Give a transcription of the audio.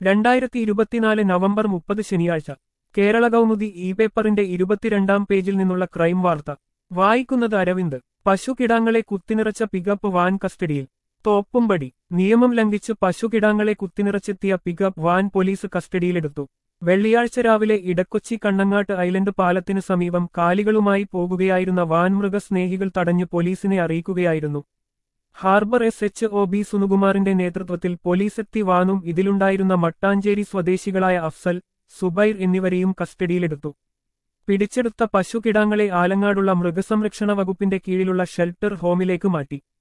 രണ്ടായിരത്തി ഇരുപത്തിനാല് നവംബർ മുപ്പത് ശനിയാഴ്ച കേരള കൗമുദി ഇ പേപ്പറിന്റെ ഇരുപത്തിരണ്ടാം പേജിൽ നിന്നുള്ള ക്രൈം വാർത്ത വായിക്കുന്നത് അരവിന്ദ് പശുകിടാങ്ങളെ കുത്തിനിറച്ച പികപ്പ് വാൻ കസ്റ്റഡിയിൽ തോപ്പുംപടി നിയമം ലംഘിച്ച് പശുകിടാങ്ങളെ കുത്തിനിറച്ചെത്തിയ പികപ്പ് വാൻ പോലീസ് കസ്റ്റഡിയിലെടുത്തു വെള്ളിയാഴ്ച രാവിലെ ഇടക്കൊച്ചി കണ്ണങ്ങാട്ട് ഐലൻഡ് പാലത്തിനു സമീപം കാലികളുമായി പോകുകയായിരുന്ന വാൻ മൃഗസ്നേഹികൾ തടഞ്ഞ് പോലീസിനെ അറിയിക്കുകയായിരുന്നു harbour S H O B സുനുകുമാറിന്റെ നേതൃത്വത്തിൽ പോലീസെത്തി വാനും ഇതിലുണ്ടായിരുന്ന മട്ടാഞ്ചേരി സ്വദേശികളായ അഫ്സൽ സുബൈർ എന്നിവരെയും കസ്റ്റഡിയിലെടുത്തു പിടിച്ചെടുത്ത പശുകിടാങ്ങളെ ആലങ്ങാടുള്ള മൃഗസംരക്ഷണ വകുപ്പിന്റെ കീഴിലുള്ള ഷെൽട്ടർ ഹോമിലേക്ക് മാറ്റി